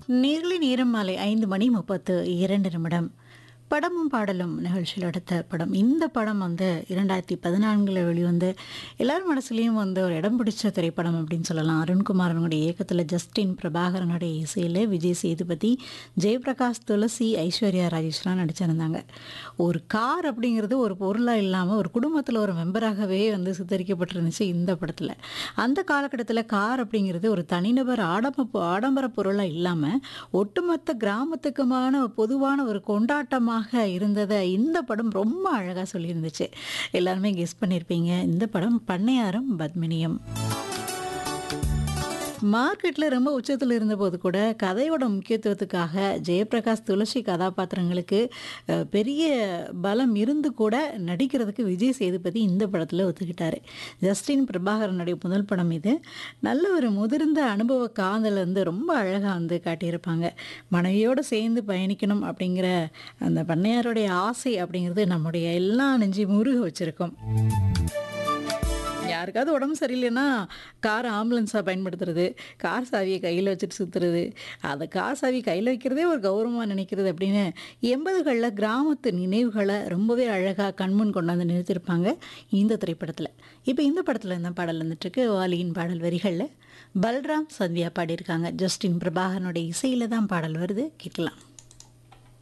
nearly நேரம் மாலை ஐந்து மணி முப்பத்து இரண்டு நிமிடம் படமும் பாடலும் நிகழ்ச்சியில் அடுத்த படம் இந்த படம் வந்து இரண்டாயிரத்தி பதினான்கில் வெளிவந்து எல்லார் மனசுலேயும் வந்து ஒரு இடம் பிடிச்ச திரைப்படம் அப்படின்னு சொல்லலாம் அருண்குமாரனுடைய இயக்கத்தில் ஜஸ்டின் பிரபாகரனுடைய இசையில் விஜய் சேதுபதி ஜெயபிரகாஷ் துளசி ஐஸ்வர்யா ராஜேஷ்லாம் நடிச்சிருந்தாங்க ஒரு கார் அப்படிங்கிறது ஒரு பொருளாக இல்லாமல் ஒரு குடும்பத்தில் ஒரு மெம்பராகவே வந்து சித்தரிக்கப்பட்டிருந்துச்சு இந்த படத்தில் அந்த காலகட்டத்தில் கார் அப்படிங்கிறது ஒரு தனிநபர் ஆடம்ப ஆடம்பர பொருளாக இல்லாமல் ஒட்டுமொத்த கிராமத்துக்குமான பொதுவான ஒரு கொண்டாட்டமாக இருந்ததை இந்த படம் ரொம்ப அழகாக சொல்லியிருந்துச்சு எல்லாருமே கெஸ் பண்ணியிருப்பீங்க இந்த படம் பண்ணையாரும் பத்மினியும் மார்க்கெட்டில் ரொம்ப உச்சத்தில் இருந்தபோது கூட கதையோட முக்கியத்துவத்துக்காக ஜெயபிரகாஷ் துளசி கதாபாத்திரங்களுக்கு அஹ், பெரிய பலம் இருந்து கூட நடிக்கிறதுக்கு விஜய் சேதுபதி இந்த படத்தில் ஒத்துக்கிட்டாரு ஜஸ்டின் பிரபாகரனுடைய முதல் படம் இது நல்ல ஒரு முதிர்ந்த அனுபவ காதல் வந்து ரொம்ப அழகாக வந்து காட்டியிருப்பாங்க மனைவியோடு சேர்ந்து பயணிக்கணும் அப்படிங்கிற அந்த பண்ணையாருடைய ஆசை அப்படிங்கிறது நம்முடைய எல்லா நெஞ்சு முருக வச்சுருக்கோம் யாருக்காவது உடம்பு சரியில்லைன்னா கார் ஆம்புலன்ஸாக பயன்படுத்துறது கார் சாவியை கையில் வச்சுட்டு சுற்றுறது அதை கார் சாவி கையில் வைக்கிறதே ஒரு கௌரவமாக நினைக்கிறது அப்படின்னு எண்பதுகளில் கிராமத்து நினைவுகளை ரொம்பவே அழகாக கண்முன் கொண்டாந்து நிறுத்தியிருப்பாங்க இந்த திரைப்படத்தில் இப்போ இந்த படத்தில் இந்த பாடல் வந்துட்டுருக்கு வாலியின் பாடல் வரிகளில் பல்ராம் சந்தியா பாடியிருக்காங்க ஜஸ்டின் பிரபாகரனுடைய இசையில் தான் பாடல் வருது கேட்கலாம்